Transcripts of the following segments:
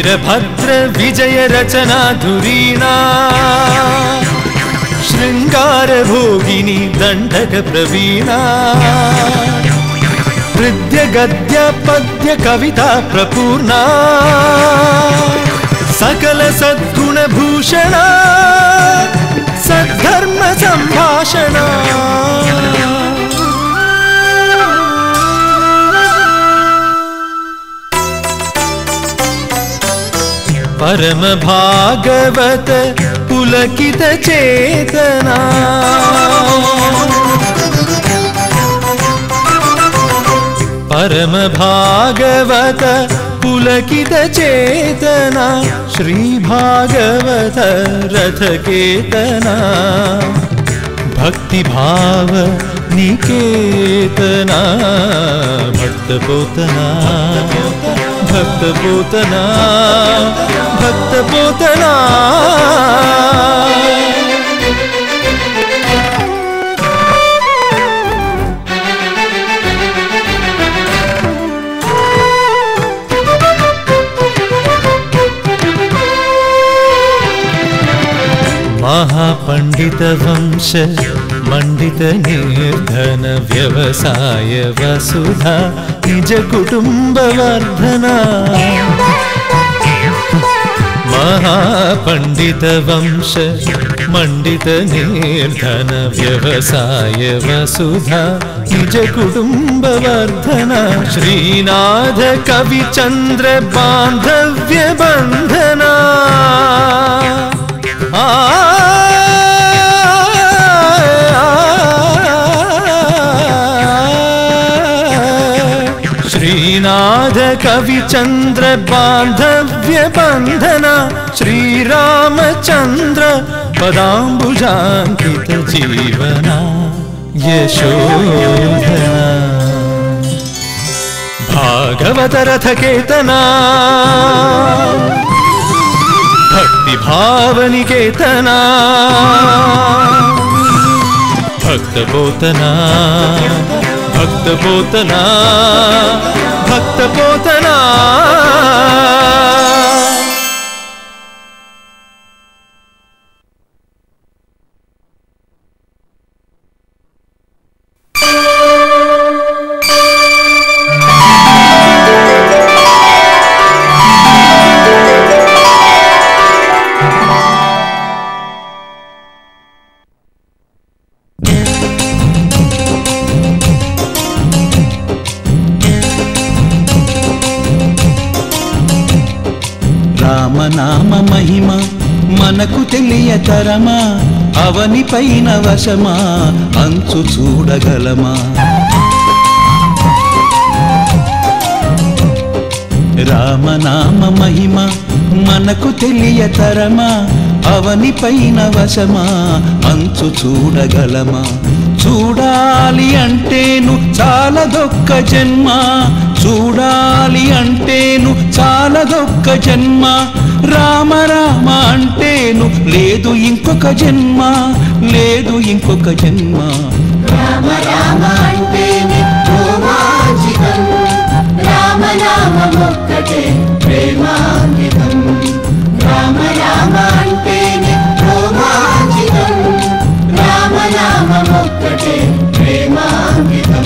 వీరభద్ర విజయ రచనా ధురీణా శృంగార భోగిని దండక ప్రవీణా హృద్య గద్య పద్య కవిత ప్రపూర్ణ సకల సద్గుణ భూషణ సద్ధర్మ సంభాషణ పరమ భాగవత పులకిత చేతనా పరమ భాగవత పులకిత చేతనా శ్రీ భాగవత రథ కేతనా భక్తి భావ నికేతనా భక్త పోతనా భక్త పోతనా భక్త పోతనా మహాపండిత వంశ మండిత నిర్ధన వ్యవసాయ వసుధ నిజ కుటుంబ వర్ధన మహాపండిత వంశ మండిత నిర్ధన వ్యవసాయ వసుధ నిజ కుటుంబ వర్ధన శ్రీనాథ కవి చంద్ర బాంధవ్య బంధనా ఆ శ్రీనాథ కవి చంద్ర బాంధవ్య బంధన శ్రీరామచంద్ర పదాంబుజాంకిత జీవన యశోధన భాగవత రథ కేతనా భక్తి భావనికేతనా భక్త పోతనా భక్త పోతనా భక్త పోతనా రామనామ మహిమ మనకు తెలియతరమా అవని పైన వశమా అంచు చూడగలమా రామనామ మహిమ మనకు తెలియతరమా అవని పైన వశమా అంచు చూడగలమా చూడాలి అంటేను చాలదొక్క జన్మ చూడాలి అంటేను చాలదొక్క జన్మ రామ రామ అంటేను లేదు ఇంకొక జన్మ లేదు ఇంకొక జన్మ రామ రామ అంటేనే రోమాంచితం రామ నామమొక్కటే ప్రేమాన్వితం రామ రామ అంటేనే రోమాంచితం రామ నామమొక్కటే ప్రేమాన్వితం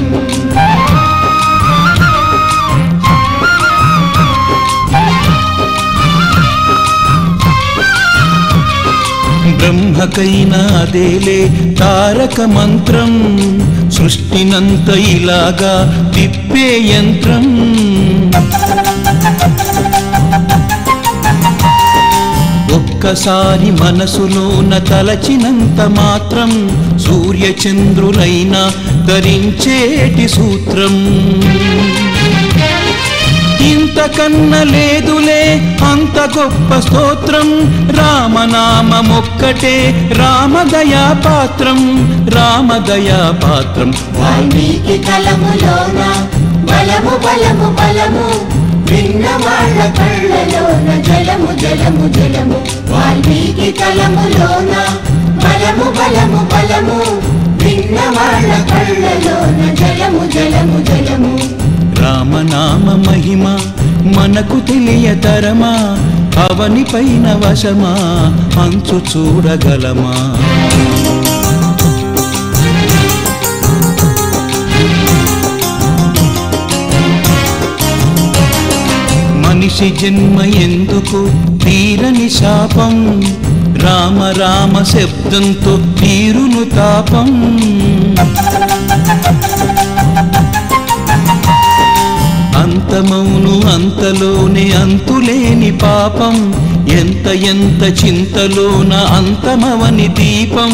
బ్రహ్మకైనా అదేలే తారక మంత్రం సృష్టినంత ఇలాగా తిప్పే యంత్రం ఒక్కసారి మనసులోన తలచినంత మాత్రం సూర్యచంద్రులైనా ధరించేటి సూత్రం ఇంతకన్న లేదులే అంత గొప్ప స్తోత్రం రామనామమొక్కటే రామదయా పాత్రం రామదయా పాత్రం వాల్మీకి కలములోన బలము బలము బలము విన్న వాళ్ళ కళ్ళలోన జలము జలము జలము వాల్మీకి కలములోన బలము బలము బలము విన్న వాళ్ళ కళ్ళలోన జలము జలము జలము రామనామ మహిమ మనకు తెలియతరమా అవని పైన వశమా అంచు చూడగలమా మనిషి జన్మ ఎందుకు తీరని శాపం రామ రామ శబ్దంతో తీరును తాపం అంతమౌను అంతలోనే అంతులేని పాపం ఎంత ఎంత చింతలోన అంతమవని దీపం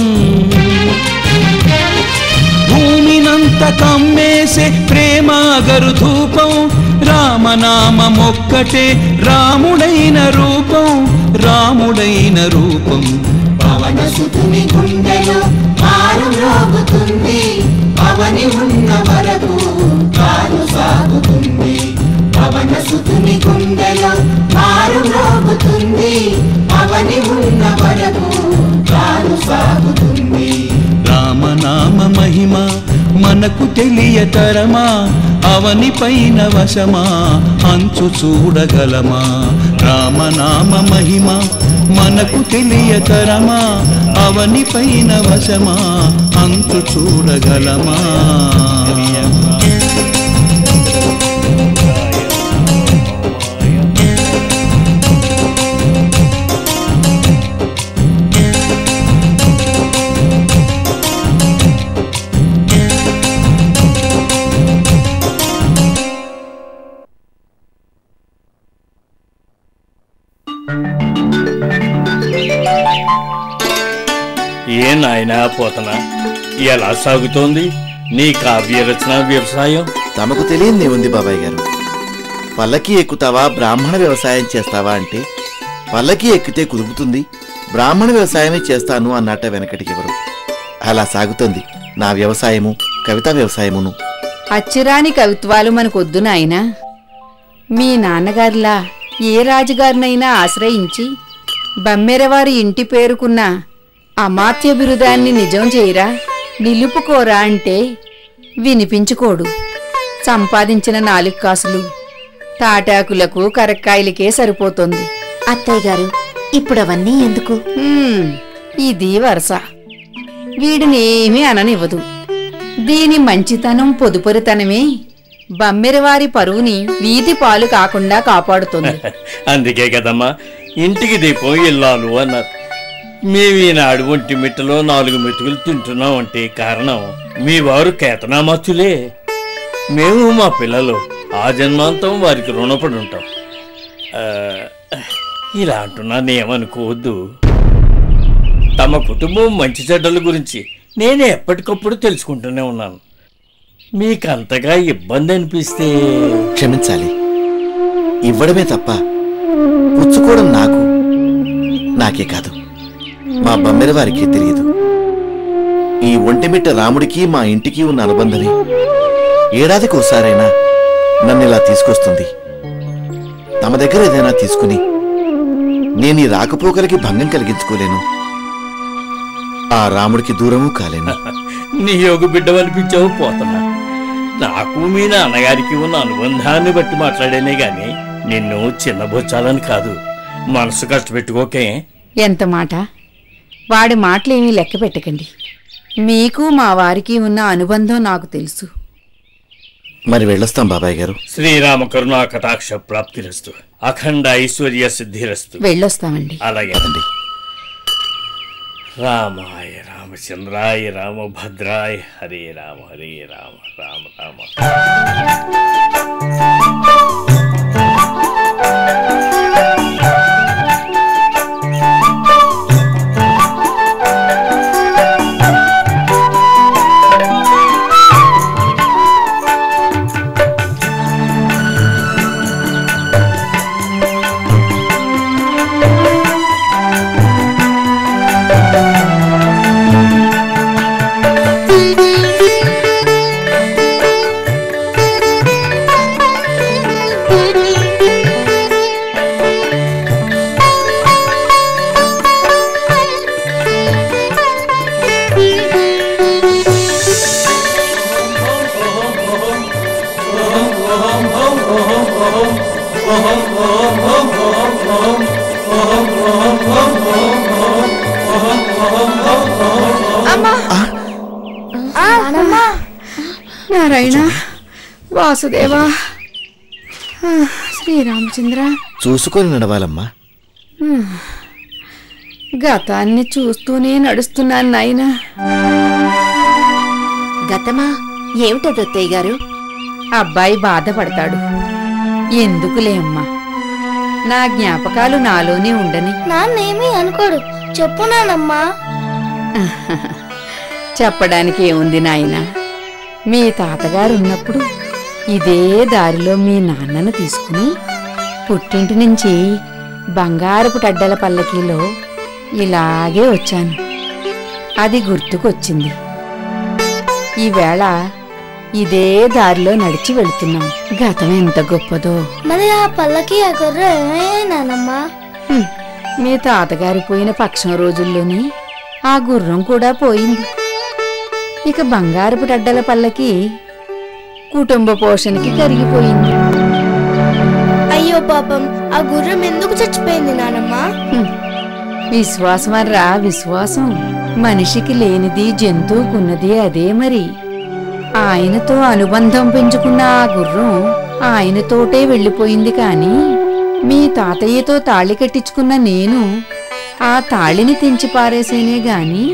భూమినంత కమ్మేసే ప్రేమాగరు ధూపం రామనామమొక్కటే రాముడైన రూపం రాముడైన రూపం పవన సుతుని గుండెలో మారు మ్రోగుతుంది అవని ఉన్న వరకు కాలు సాగుతుంది పవన సుతుని గుండెలో మారు మ్రోగుతుంది అవని ఉన్న వరకు కాలు సాగుతుంది రామనామ మహిమ మనకు తెలియతరమా అవని పైన వశమా అంచు చూడగలమా రామనామ మహిమ మనకు తెలియతరమా అవని పైన వశమా అంచు చూడగలమా ఏ నాయనా పోతనా ఎలా సాగుతోంది నీ కావ్య రచన వ్యవసాయం తమకు తెలియందే ఉంది బాబాయ్ గారు పల్లకి ఎక్కుతావా బ్రాహ్మణ వ్యవసాయం చేస్తావా అంటే పల్లకి ఎక్కితే కుదుపుతుంది బ్రాహ్మణ వ్యవసాయమే చేస్తాను అన్నట్ట వెనకటికి ఎవరు అలా సాగుతోంది నా వ్యవసాయము కవితా వ్యవసాయమును అచ్చిరాని కవిత్వాలు మనకొద్దు నాయనా మీ నాన్నగారిలా ఏ రాజుగారినైనా ఆశ్రయించి బమ్మెరవారి ఇంటి పేరుకున్న అమాత్య బిరుదాన్ని నిజం చేయరా నిలుపుకోరా అంటే వినిపించుకోడు సంపాదించిన నాలుగు కాసులు తాటాకులకు కరక్కాయలకే సరిపోతుంది అత్తయ్య గారు ఇప్పుడు అవన్నీ ఎందుకు హ్మ్, ఇది వరస వీడిని ఏమీ అననివ్వదు దీని మంచితనం పొదుపరితనమే బమ్మెరవారి పరువుని వీధి పాలు కాకుండా కాపాడుతుంది అందుకే కదమ్మా ఇంటికి దీపం ఇల్లాలు అన్నారు మేము ఈనాడు ఒంటి మిట్టలో నాలుగు మెతుకులు తింటున్నాం అంటే కారణం మీ వారు కేతనామచ్చులే మేము మా పిల్లలు ఆ జన్మాంతం వారికి రుణపడి ఉంటాం ఆ, ఇలా అంటున్నానేమనుకోవద్దు తమ కుటుంబం మంచి చెడ్డల గురించి నేను ఎప్పటికప్పుడు తెలుసుకుంటూనే ఉన్నాను మీకంతగా ఇబ్బంది అనిపిస్తే క్షమించాలి ఇవ్వడమే తప్ప పుచ్చుకోవడం నాకు నాకే కాదు మా బమ్మెర వారికి తెలియదు ఈ ఒంటిమిట్ట రాముడికి మా ఇంటికి ఉన్న అనుబంధమే ఏడాదికి ఒకసారైనా నన్ను ఇలా తీసుకొస్తుంది తమ దగ్గర ఏదైనా తీసుకుని నేను ఈ రాకపోకలకి భంగం కలిగించుకోలేను ఆ రాముడికి దూరము కాలేను నీ యోగ బిడ్డవనిపించావు పోతున్నా నాకు మీ నాన్నగారికి ఉన్న అనుబంధాన్ని బట్టి మాట్లాడేనే గాని నిన్ను చిన్నబొచ్చాలని కాదు మనసు కష్టపెట్టుకోకే ఎంత మాట వాడి మాటలేమీ లెక్క పెట్టకండి మీకు మా వారికి ఉన్న అనుబంధం నాకు తెలుసు మరి వెళ్ళొస్తాం బాబాయ్ గారు శ్రీరామ కరుణా కటాక్ష ప్రాప్తిరస్తు అఖండ ఐశ్వర్య సిద్ధిరస్తు వెళ్ళొస్తామండి అలాగే రామాయ రామచంద్రాయ రామభద్రాయ హరే రామ హరే రామ రామ రామ వాసుదేవా ఆ, శ్రీరామచంద్ర చూసుకొని నడవాలమ్మా గతాన్ని చూస్తూనే నడుస్తున్నాను నాయనా గతమా ఏమిటది అత్తయ్య గారు అబ్బాయి బాధపడతాడు ఎందుకులే అమ్మా నా జ్ఞాపకాలు నాలోనే ఉండని నాన్నేమీ అనుకోడు చెప్పు నానమ్మా చెప్పడానికి ఏముంది నాయన మీ తాతగారు ఉన్నప్పుడు ఇదే దారిలో మీ నాన్నను తీసుకుని పుట్టింటి నుంచి బంగారపు టడ్డల పల్లకీలో ఇలాగే వచ్చాను అది గుర్తుకొచ్చింది ఈవేళ ఇదే దారిలో నడిచి వెళుతున్నాం గతం ఎంత గొప్పదో మరి ఆ పల్లకి ఆ గొర్రె ఏమయ్యాయి నానమ్మా హ్మ్. మీ తాతగారి పోయిన పక్షం రోజుల్లోని ఆ గుర్రం కూడా పోయింది ఇక బంగారపు డడ్డల పల్లకి కుటుంబ పోషణకి కరిగిపోయింది అయ్యో పాపం ఆ గుర్రం ఎందుకు చచ్చిపోయింది నానమ్మా హ్మ్. విశ్వాసం రా విశ్వాసం మనిషికి లేనిది జంతువుకున్నది అదే మరి ఆయనతో అనుబంధం పెంచుకున్న ఆ గుర్రం ఆయనతోటే వెళ్ళిపోయింది కాని మీ తాతయ్యతో తాళి కట్టించుకున్న నేను ఆ తాళిని తెంచి పారేసేనే గాని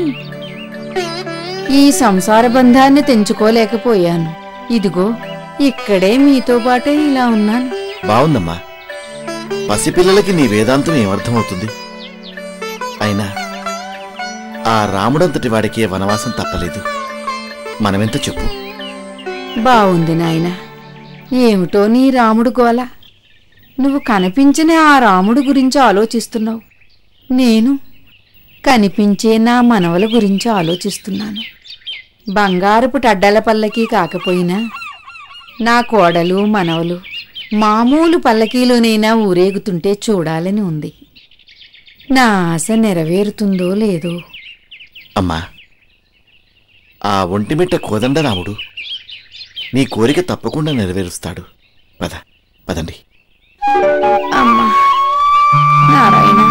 ఈ సంసార బంధాన్ని తెంచుకోలేకపోయాను ఇదిగో ఇక్కడే మీతో పాటే ఇలా ఉన్నాను బావుందమ్మా పసిపిల్లలకి నీ వేదాంతం ఏమర్థమవుతుంది అయినా ఆ రాముడంతటి వాడికి వనవాసం తప్పలేదు మనమెంత చెప్పు బావుంది నాయనా ఏమిటో నీ రాముడు గోల నువ్వు కనిపించిన ఆ రాముడు గురించి ఆలోచిస్తున్నావు నేను కనిపించే నా మనవల గురించి ఆలోచిస్తున్నాను బంగారపు టడ్డల పల్లకి కాకపోయినా నా కోడలు మనవలు మామూలు పల్లకీలోనైనా ఊరేగుతుంటే చూడాలని ఉంది నా ఆశ నెరవేరుతుందో లేదో అమ్మా ఆ ఒంటిమిట్ట కోదండ రాముడు నీ కోరిక తప్పకుండా నెరవేరుస్తాడు పద పదండి అమ్మా నారాయణ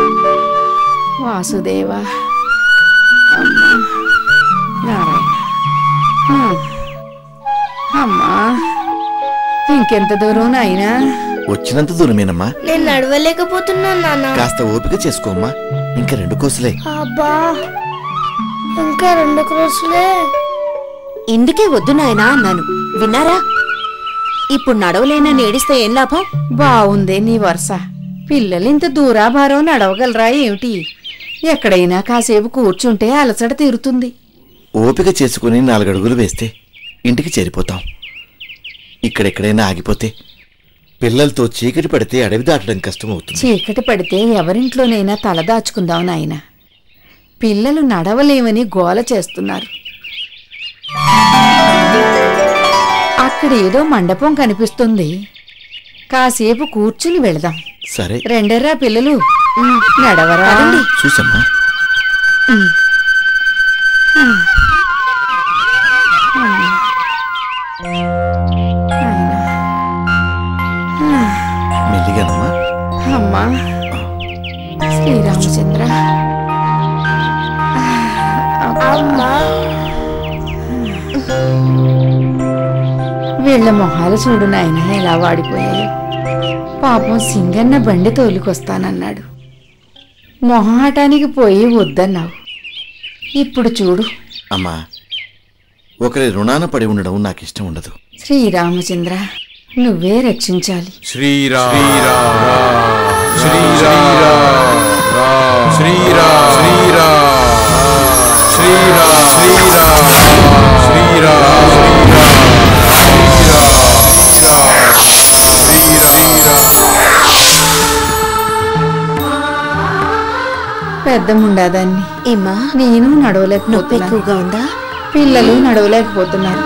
వాసుదేవ అమ్మా నారాయణ ఆ. అమ్మా ఇంకెంత దూరం నాయనా వచ్చినంత దూరమేనమ్మా నేను నడవలేకపోతున్నాను నాన్న కాస్త ఓపిక చేసుకోమ్మా ఇంకా రెండు కోసులే అబ్బా ఇంకా రెండు క్రోసులే ఇందుకే వద్దు నాయనా అన్నాను విన్నారా ఇప్పుడు నడవలేనని ఏడిస్తే ఏం లాభం బావుందే నీ వరుస పిల్లలు ఇంత దూరాభారం నడవగలరా ఏమిటి ఎక్కడైనా కాసేపు కూర్చుంటే అలసట తీరుతుంది ఓపిక చేసుకుని నాలుగడుగులు వేస్తే ఇంటికి చేరిపోతాం ఇక్కడెక్కడైనా ఆగిపోతే పిల్లలతో చీకటి పడితే అడవి దాటడం కష్టమవుతుంది చీకటి పడితే ఎవరింట్లోనైనా తల దాచుకుందాం నాయన పిల్లలు నడవలేమని గోల చేస్తున్నారు అక్కడ ఏదో మండపం కనిపిస్తుంది కాసేపు కూర్చుని వెళదాం సరే రెండర్రా పిల్లలు నడవరా చూసమ్మా మెల్లిగానమ్మా అమ్మా శ్రీరామచంద్ర అమ్మా వీళ్ళ మొహాలు చూడు నాయన ఎలా వాడిపోయాయో పాపం సింగన్న బండి తోలుకొస్తానన్నాడు మొహాటానికి పోయి వద్దన్నావు ఇప్పుడు చూడు అమ్మా ఒకరి రుణాన పడి ఉండడం నాకు ఇష్టం ఉండదు శ్రీరామచంద్ర నువ్వే రక్షించాలి శ్రీరామ్ శ్రీరామ్ శ్రీరామ్ శ్రీరామ్ శ్రీరామ్ శ్రీరామ్ శ్రీరామ్ శ్రీరామ్ పెద్ద ముండాదాన్ని ఏమ్మా నేను నొప్పి నడవలేకపోతున్నాను ఎక్కువగా ఉందా పిల్లలు నడవలేకపోతున్నారు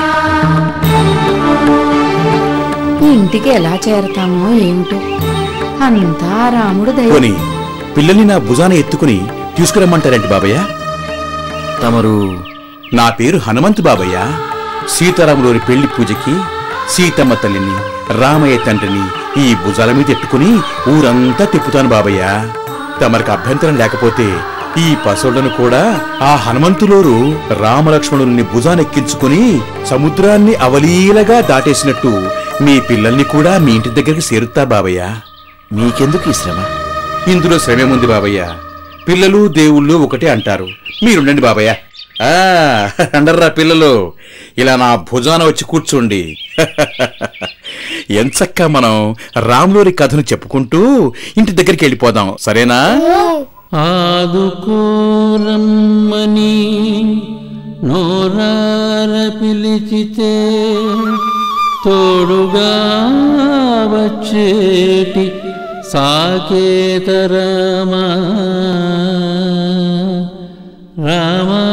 ఇంటికి ఎలా చేరతామో ఏమిటో అంతా రాముడు దయ పోనీ పిల్లల్ని నా భుజాన ఎత్తుకుని తీసుకురమ్మంటారేంటి బాబయ్య తమరు నా పేరు హనుమంతు బాబయ్య సీతారాములోని పెళ్లి పూజకి సీతమ్మ తల్లిని రామయ్య తండ్రిని ఈ భుజాల మీద ఎట్టుకుని ఊరంతా తిప్పుతాను బాబయ్య తమరికి అభ్యంతరం లేకపోతే ఈ పశువులను కూడా ఆ హనుమంతులోరు రామలక్ష్మణుల్ని భుజానెక్కించుకుని సముద్రాన్ని అవలీలగా దాటేసినట్టు మీ పిల్లల్ని కూడా మీ ఇంటి దగ్గరికి చేరుతా బాబయ్య మీకెందుకు ఈ శ్రమ ఇందులో శ్రమేముంది బాబయ్య పిల్లలు దేవుళ్ళు ఒకటే అంటారు మీరుండండి బాబయ్య ఆ, రండర్రా పిల్లలు ఇలా నా భుజాన వచ్చి కూర్చోండి ఎంచక్క మనం రాములోరి కథను చెప్పుకుంటూ ఇంటి దగ్గరికి వెళ్ళిపోదాం సరేనా ఆదుకోరమ్మని నోరార పిలిచితే తోడుగా వచ్చేటి సాకేతరామా రామా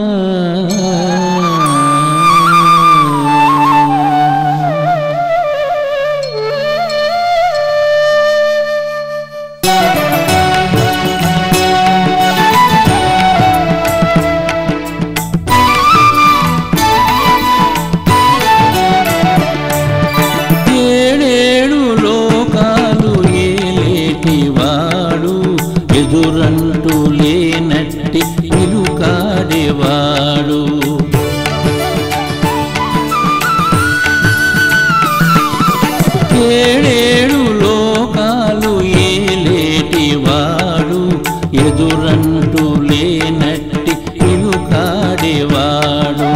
ఏడేడు లోకాలు ఏలేటివాడు ఎదురంటూ లేనట్టి పిలుకాడేవాడు ఏడేడు లోకాలు ఏలేటివాడు ఎదురంటూ లేనట్టి పిలుకాడేవాడు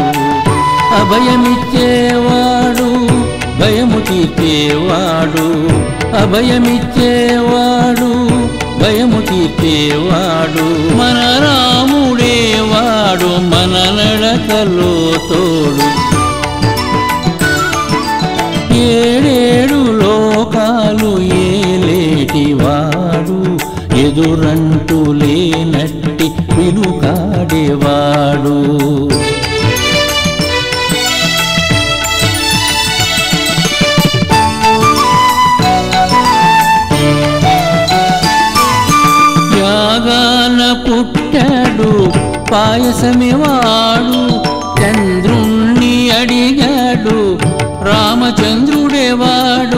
అభయమిచ్చేవాడు భయము తీర్చేవాడు అభయమిచ్చేవాడు భయము తీర్చేవాడు మన రాముడేవాడు మన నడకలో తోడు ఏడేడు లోకాలు ఏలేటివాడు ఎదురంటూ లేనట్టి పిలుకాడేవాడు యాగాన పుట్టాడు పాయసమేవాడు చంద్రుణ్ణి అడిగాడు రామచంద్రుడేవాడు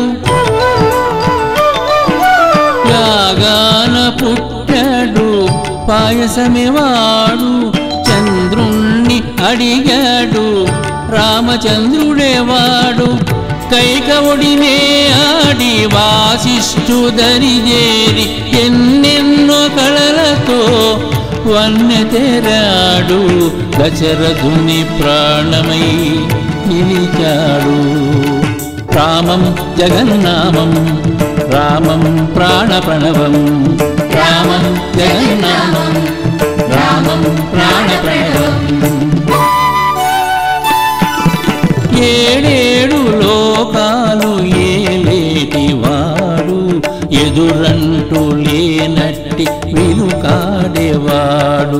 యాగాన పుట్టాడు పాయసమేవాడు చంద్రుణ్ణి అడిగాడు రామచంద్రుడేవాడు కైకవుడినే ఆడి వాసిష్ఠు దరిజేరి ఎన్నెన్నో కళలతో వన్నె తెరాడు దశరథుని ప్రాణమై నిలిచాడు రామం జగన్నామం రామం ప్రాణప్రణవం రామం జగన్నామం రామం ప్రాణప్రణవం ఏడేడు లోకాలు ఏలేటివాడు ఎదురంటూ లేనట్టి విలుకాడేవాడు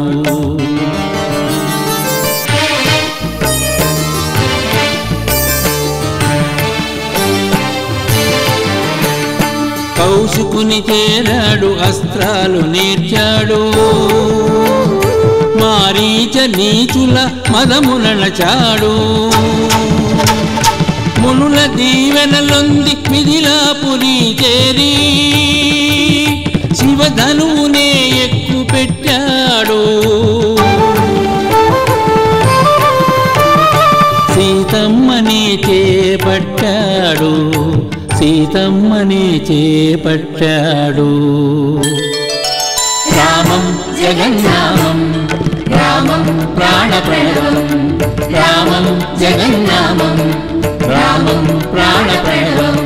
కౌసుకుని చేరాడు అస్త్రాలు నేర్చాడు మారీచ నీచుల మదమునచాడు మునుల దీవెనలొంది మిథిలాపురి చేరి శివధనువునే ఎక్కు పెట్టాడు సీతమ్మని చేపట్టాడు సీతమ్మని చేపట్టాడు రామం జగన్నామం రామం ప్రాణప్రణవం రామం జగన్నామం రామం ప్రాణప్రణవం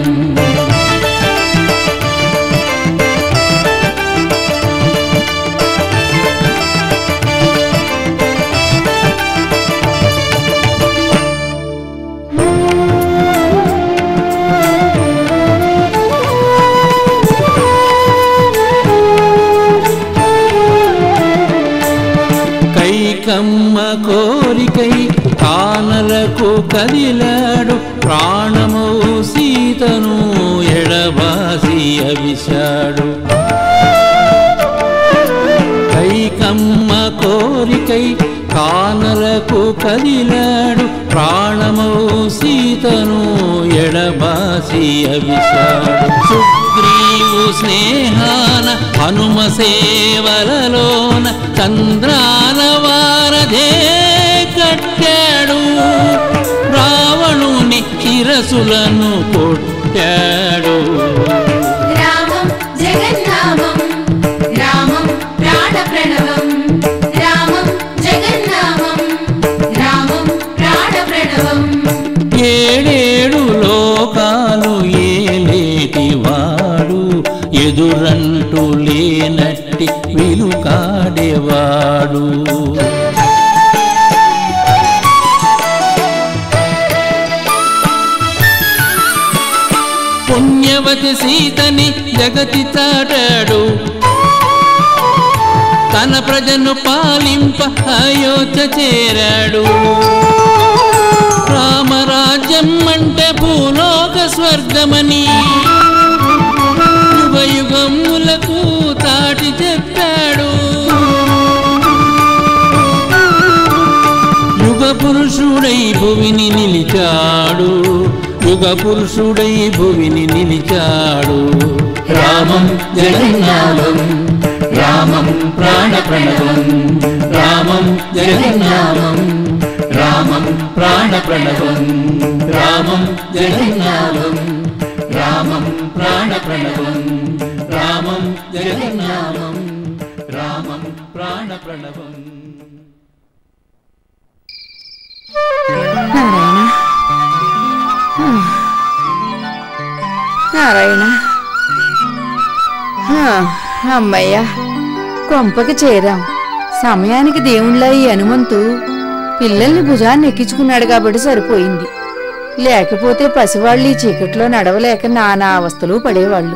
కైకమ్మ కోరికై కానలకు కదిలాడు ప్రాణము సీతను ఎడబాసి అవిశాడు కైకమ్మ కోరికై కానలకు కదిలాడు ప్రాణము సీతను ఎడబాసి అవిశాడు సుగ్రీవు స్నేహాన హనుమ సేవలలోన చంద్రాల వారధే కట్టాడు రావణుని శిరసులను కొట్టాడు రామం జగన్నామం రామం ప్రాణ ప్రణవం రామం జగన్నామం రామం ప్రాణ ప్రణవం ఏడేడు లోకాలు ఏలేటి వాడు ఎదురంటూ లేనట్టి విలుకాడేవాడు పుణ్యవతి సీతని జగతి చాటాడు తన ప్రజను పాలింప అయోధ్య చేరాడు రామరాజ్యం అంటే భూలోక స్వర్గమని యుగ యుగములకు తాటి చెప్పాడు యుగ పురుషుడై భువిని నిలిచాడు యుగ పురుషుడై భువిని నిలిచాడు రామం జగన్నామం రామం ప్రాణ ప్రణవం రామం జగన్నామం రామం ప్రాణ ప్రణవం రామం జగన్నామం రామం ప్రాణ ప్రణవం రామం జగన్నామం రామం ప్రాణ ప్రణవం నారాయణ ఆ. నారాయణ ఆ, అమ్మయ్యా కొంపకి చేరాం సమయానికి దేవుళ్ళ ఈ హనుమంతు పిల్లల్ని భుజాన్ని ఎక్కించుకున్నాడు కాబట్టి సరిపోయింది లేకపోతే పసివాళ్ళు ఈ చీకట్లో నడవలేక నానా అవస్థలు పడేవాళ్ళు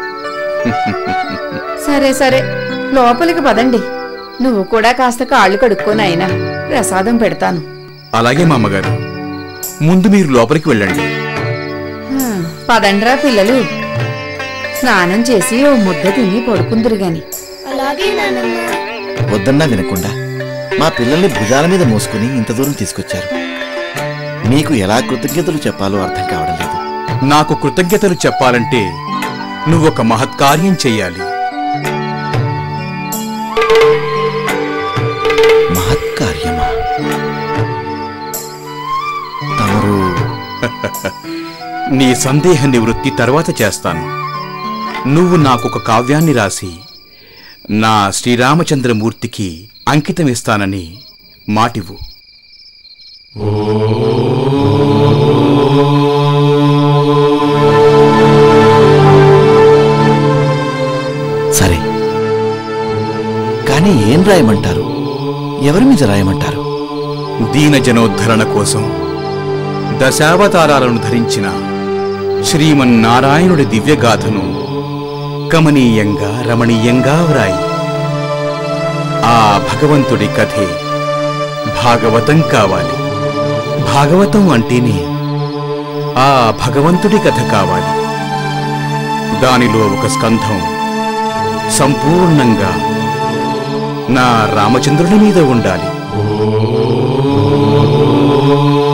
సరే సరే లోపలికి పదండి నువ్వు కూడా కాస్త కాళ్ళు కడుక్కొని అయినా ప్రసాదం పెడతాను అలాగే మా అమ్మగారు ముందు మీరు లోపలికి వెళ్ళండి హా, పదండ్రా పిల్లలు స్నానం చేసి ఓ ముద్ద తిని పడుకుందరు గాని అలాగే నానమ్మ వద్దన్నా వినకుండా మా పిల్లల్ని భుజాల మీద మోసుకుని ఇంత దూరం తీసుకొచ్చారు మీకు ఎలా కృతజ్ఞతలు చెప్పాలో అర్థం కావడం లేదు నాకు కృతజ్ఞతలు చెప్పాలంటే నువ్వొక మహత్కార్యం చెయ్యాలి మహత్కార్యమా తమరు నీ సందేహ నివృత్తి తర్వాత చేస్తాను నువ్వు నాకొక కావ్యాన్ని రాసి నా శ్రీరామచంద్రమూర్తికి అంకితమిస్తానని మాటివు సరే కానీ ఏం రాయమంటారు ఎవరి మీద రాయమంటారు దీన జనోద్ధరణ కోసం దశావతారాలను ధరించిన శ్రీమన్నారాయణుడి దివ్యగాథను కమనీయంగా రమణీయంగా వ్రాయి ఆ భగవంతుడి కథే భాగవతం కావాలి భాగవతం అంటేనే ఆ భగవంతుడి కథ కావాలి దానిలో ఒక స్కంధం సంపూర్ణంగా నా రామచంద్రుని మీద ఉండాలి